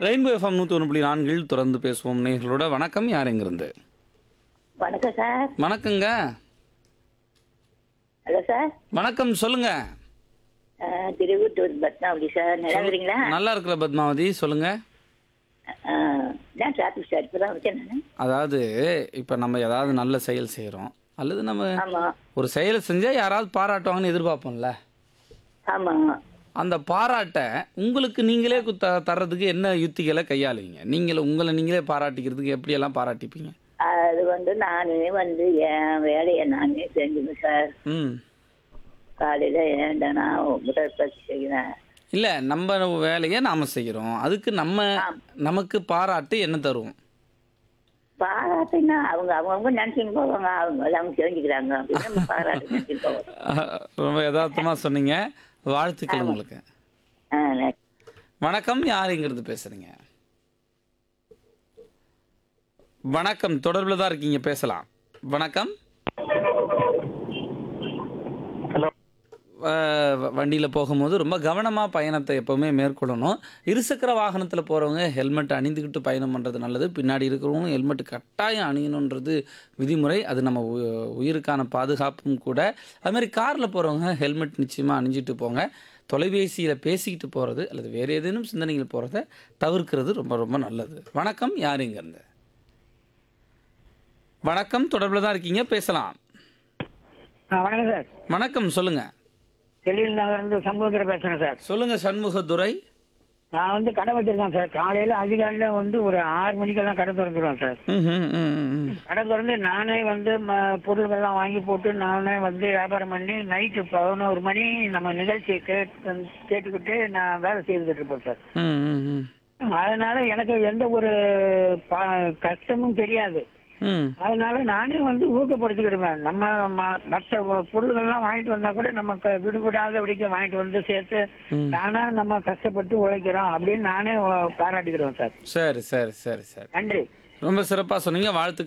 Rainbow FM நூற்றி ஒன்று புள்ளி நான்கில் தொடர்ந்து பேசுவோம் நேர்களோட வணக்கம் யார் எங்கிருந்து வணக்கம் சார் வணக்கங்க ஹலோ சார் வணக்கம் சொல்லுங்க அஹ், திருவூட்டூர் பத்மாவதி சார் நல்லா இருக்கிறீங்களா நல்லா இருக்கிற பத்மாவதி சொல்லுங்க அஹ், நான் டிராஃபிக் சார் இப்போ தான் வச்சேன் நான் அதாவது இப்போ நம்ம ஏதாவது நல்ல செயல் செய்கிறோம் அல்லது நம்ம ஆமாம் ஒரு செயலை செஞ்சால் யாராவது பாராட்டுவாங்கன்னு எதிர்பார்ப்போம்ல ஆமாம் அந்த பாராட்டை உங்களுக்கு நீங்களே கு- த தர்றதுக்கு என்ன யுத்திகளை கையாளுவீங்க நீங்களே உங்களை நீங்களே பாராட்டிக்கிறதுக்கு எப்படியெல்லாம் பாராட்டிப்பீங்க அது வந்து நானே வந்து என் வேலையை நானே செஞ்சுங்க சார் ம் காலையில் ஏன்டா நான் உடற்பயிற்சி செய்கிறேன் இல்லை நம்ம வேலையை நாம் செய்கிறோம் அதுக்கு நம்ம நமக்கு பாராட்டு என்ன தருவோம் பாராட்டுன்னா அவங்க அவங்கவுங்க நினச்சின்னு போவாங்க அவங்க அவங்க செஞ்சுக்கிறாங்க அப்படின்னு நம்ம பாராட்டு நினச்சிட்டு போவோம் அஹ், ரொம்ப யதார்த்தமாக சொன்னீங்க வாழ்த்துக்கள் உங்களுக்கு ஆ நன்றி. வணக்கம் யாருங்கிறது பேசுறீங்க வணக்கம் தொடர்பில் தான் இருக்கீங்க பேசலாம் வணக்கம் ஹலோ வண்டியில் போகும்போது ரொம்ப கவனமாக பயணத்தை எப்போவுமே மேற்கொள்ளணும் இருசக்கர வாகனத்தில் போகிறவங்க ஹெல்மெட் அணிந்துக்கிட்டு பயணம் பண்ணுறது நல்லது பின்னாடி இருக்கிறவங்க ஹெல்மெட் கட்டாயம் அணியணுன்றது விதிமுறை அது நம்ம உ- உயிருக்கான பாதுகாப்பும் கூட அது மாதிரி காரில் போகிறவங்க ஹெல்மெட் நிச்சயமாக அணிஞ்சிட்டு போங்க தொலைபேசியில் பேசிக்கிட்டு போகிறது அல்லது வேறு ஏதேனும் சிந்தனைகள் போகிறத தவிர்க்கிறது ரொம்ப ரொம்ப நல்லது வணக்கம் யார் இங்கேருந்து வணக்கம் தொடர்பில் தான் இருக்கீங்க பேசலாம் ஆ வணக்கம் சார் வணக்கம் சொல்லுங்கள் செல்லியில் நகர்ந்து சமூகத்தில் பேசுகிறேன் சார் சொல்லுங்கள் சண்முகதுரை நான் வந்து கடை வச்சிருக்கேன் சார் காலையில் அதிகாலையில் வந்து ஒரு ஆறு மணிக்கெல்லாம் கடை திறந்துருவேன் சார் ம் ம் ம் ம் கடை திறந்து நானே வந்து ம பொருள்கள்லாம் வாங்கி போட்டு நானே வந்து வியாபாரம் பண்ணி நைட்டு பதினோரு மணி நம்ம நிகழ்ச்சியை கேட்டு கேட்டுக்கிட்டு நான் வேலை செய்துட்டு இருப்பேன் சார் ம், ம், ம். அதனால எனக்கு எந்த ஒரு ப- கஷ்டமும் தெரியாது ம், அதனால நானே வந்து ஊக்கப்படுத்திக்கிடுவேன் நம்ம ம- மற்ற பொருள்கள்லாம் வாங்கிட்டு வந்தா கூட நமக்கு விடுபடாத வரைக்கும் வாங்கிட்டு வந்து சேர்த்து ம். நானா நம்ம கஷ்டப்பட்டு உழைக்கிறோம் அப்படின்னு நானே பாராட்டிக்கிடுவேன் சார் சரி சரி சரி சரி நன்றி ரொம்ப சிறப்பாக சொன்னீங்க வாழ்த்து